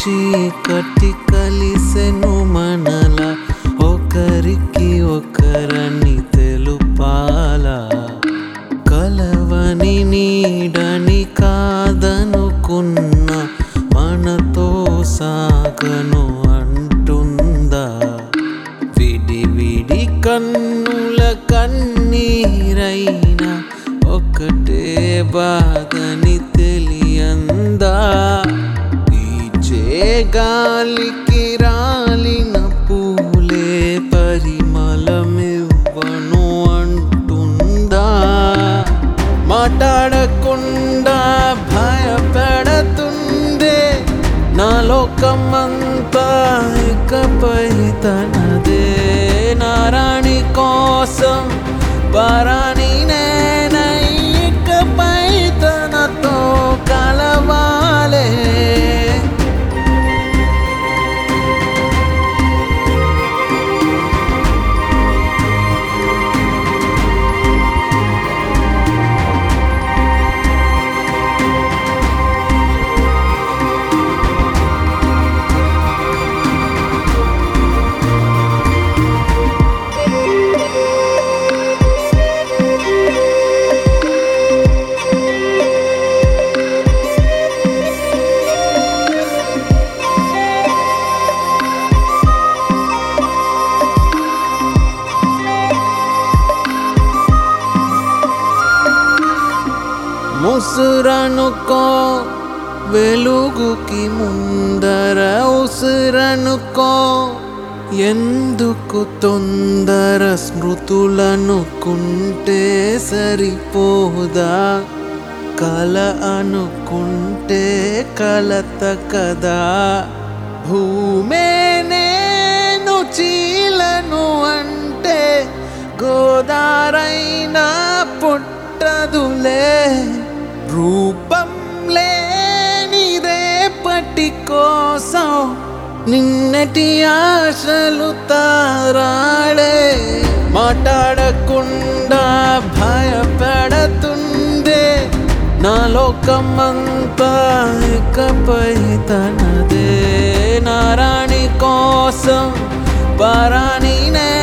చీకటి కలిసెను మనల ఒకరికి ఒకరని తెలుపాలా కలవని నీడని కాదనుకున్న మనతో సాగను అంటుందా విడి విడి కన్నుల కన్నీరైనా ఒకటే బాధని తెలియందా ఈచే గాలికి రాలిన పూలే పరిమళమివ్వను అంటుందా మాట్లాడకుండా భయపెడుతుందే నా లోకమంతా ఇకపై తనదే నారాణి కోసం పరాని నేనై ఇకపై తనతో కలవాలే ముసురనుకో వెలుగుకి ముందర ఉసురనుకో ఎందుకు తొందర స్మృతులనుకుంటే సరిపోదా కల అనుకుంటే కలత కదా భూమే నేను చీలను అంటే గోదారైనా పుట్టదులే రూపం లేనిదే పట్టి కోసం నిన్నటి ఆశలు తారాడే మాట్లాడకుండా భయపెడుతుందే నా లోకమంతా ఇకపై తనదే నారాణి కోసం పరాని నే